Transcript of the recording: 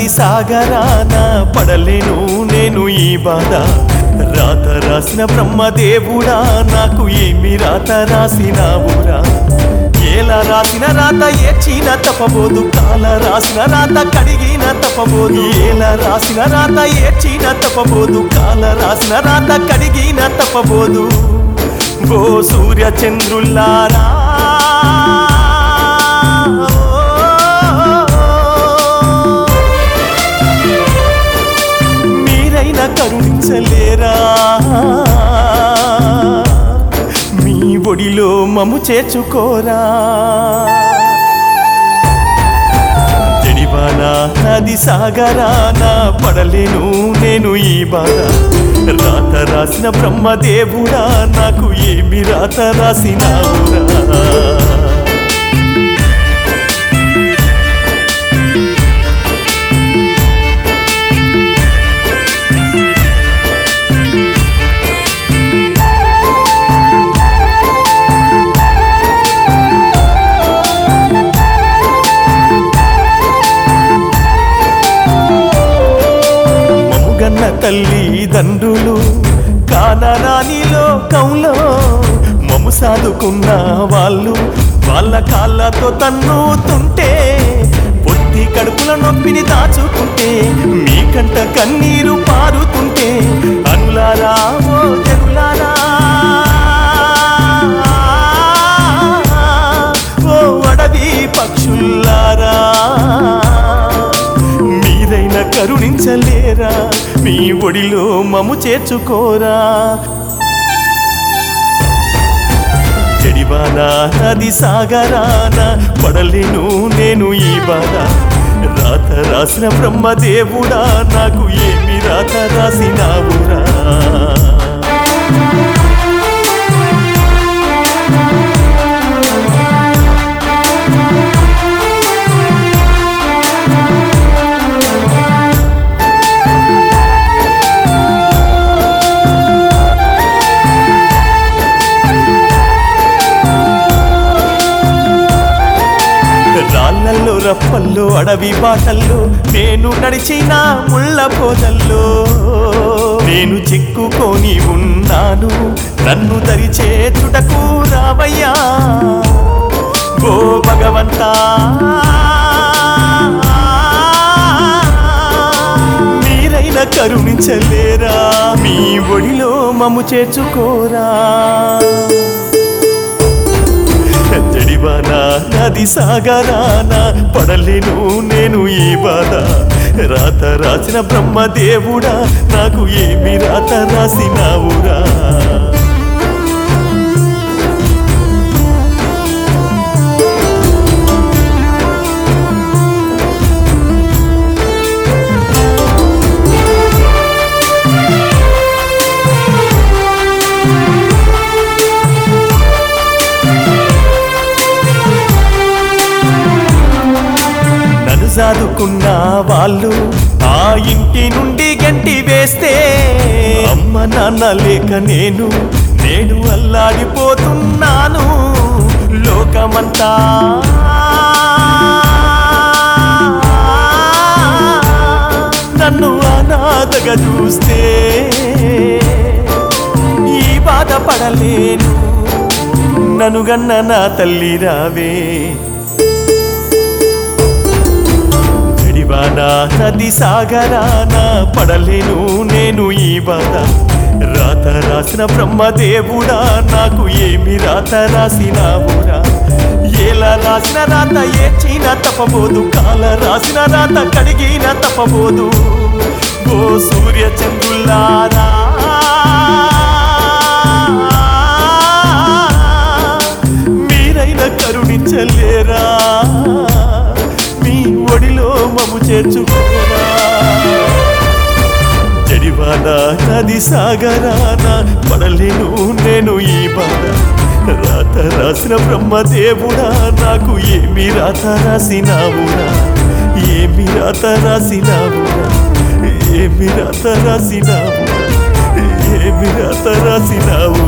నది సాగరాన పడలేను నేను ఈ బాధ రాత రాసిన బ్రహ్మదేవుడా నాకు ఏమి రాత రాసినావురా ఎలా రాసిన రాత ఏడ్చిన తప్పబోదు కాల రాసిన రాత కడిగిన తప్పబోదు ఎలా రాసిన రాత ఏడ్చిన తప్పబోదు కాల రాసిన రాత కడిగిన తప్పబోదు ఓ సూర్య చంద్రుల్లారా మీరైనా కరుణించలేరా మీ ఒడిలో మము చేర్చుకోరా జడివానా నది సాగరాన పడలేను నేను ఈ బాధ రాత రాసిన బ్రహ్మదేవుడా నాకు ఏమి రాత రాసినావురా మముగన్న తల్లి దండ్రులు కానరాని లోకంలో మము సాదుకున్న వాళ్ళు వాళ్ళ కాళ్ళతో తన్నుతుంటే పొత్తి కడుపుల నొప్పిని దాచుకుంటే మీకంట కన్నీరు పారుతుంటే అనులారా ఓ జనులారా ఓ అడవి పక్షుల్లారా మీరైనా కరుణించలేరా మీ ఒడిలో మము చేర్చుకోరా చెడివానా నది సాగరాన పడలేను నేను ఈ బాధ రాత రాసిన బ్రహ్మదేవుడా నాకు ఏమి రాత రాసినావురా రాళ్ళల్లో రప్పల్లో అడవి బాటల్లో నేను నడిచిన ముళ్ళ పోదల్లో నేను చిక్కుకొని ఉన్నాను నన్ను దరిచేతుటకు రావయ్యా ఓ భగవంతా మీరైనా కరుణించలేరా మీ ఒడిలో మము చేర్చుకోరా జడివానా నది సాగరాన పడలేను నేను ఈ బాధ రాత రాసిన బ్రహ్మదేవుడా నాకు ఏమి రాత రాసినావురా నన్ను సాదుకున్న వాళ్ళు ఆ ఇంటి నుండి గంటి వేస్తే అమ్మ నాన్న లేక నేను నేను అల్లాడిపోతున్నాను లోకమంతా నన్ను అనాథగా చూస్తే ఈ బాధపడలేను నన్ను గన్న నా తల్లి రావే జడివానా నది సాగరాన పడలేను నేను ఈ బాధ రాత రాసిన బ్రహ్మదేవుడా నాకు ఏమి రాత రాసినావురా ఎలా రాసిన రాత ఏడ్చిన తప్పబోదు కాల రాసిన రాత కడిగిన తప్పబోదు ఓ సూర్య చంద్రులారా మీరైనా కరుణించలేరా మీ ఒడిలో మము చేర్చుకోరా జడివానా నది సాగరాన పడలేను నేను ఈ బాధ రాత రాసిన బ్రహ్మదేవుడా నాకు ఏమి రాత రాసినావురా ఏమి రాత రాసినావురా ఏమి రాత రాసినావురా ఏమి రాత రాసినావు